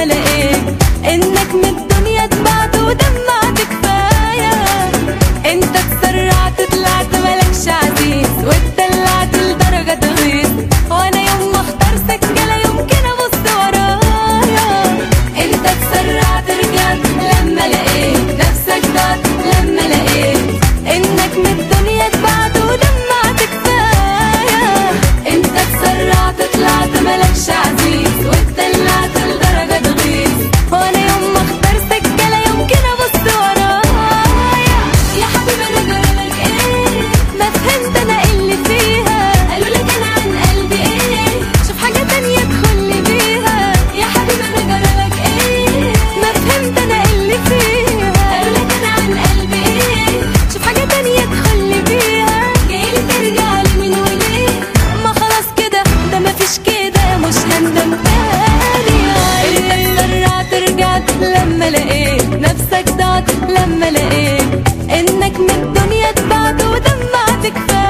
لما لقيت انك من الدنيا اتبعت ودمعت كفايه انت اتسرعت طلعت ملكش عزيز واتدلعت لدرجه تغيظ وانا يوم ما اختار سكه لا يمكن ابص ورايا انت اتسرعت رجعت لما لقيت نفسك ضاعت لما لقيت انك من الدنيا اتبعت ودمعت كفايه انت اتسرعت طلعت ملكش عزيز واتدلعت لدرجه تغيظ وانا يوم ما اختار سكه لا يمكن ابص ورايا يا حبيبي انا جرالك ايه ما فهمت انا إيه اللي فيها قالوا لك انا عن قلبي ايه شوف حاجه تانية ادخلي بيها يا حبيبي انا جرالك ايه ما فهمت انا إيه اللي فيها قالوا لك انا عن قلبي ايه شوف حاجه تانية ادخلي بيها جايلي ترجع لي من وليه ما خلاص كده ده مفيش كده مش هندم تاني انت اتسرعت رجعت لما لقيت نفسك ضاعت لما لقيت انك من الدنيا اتبعت ودمعت كفايه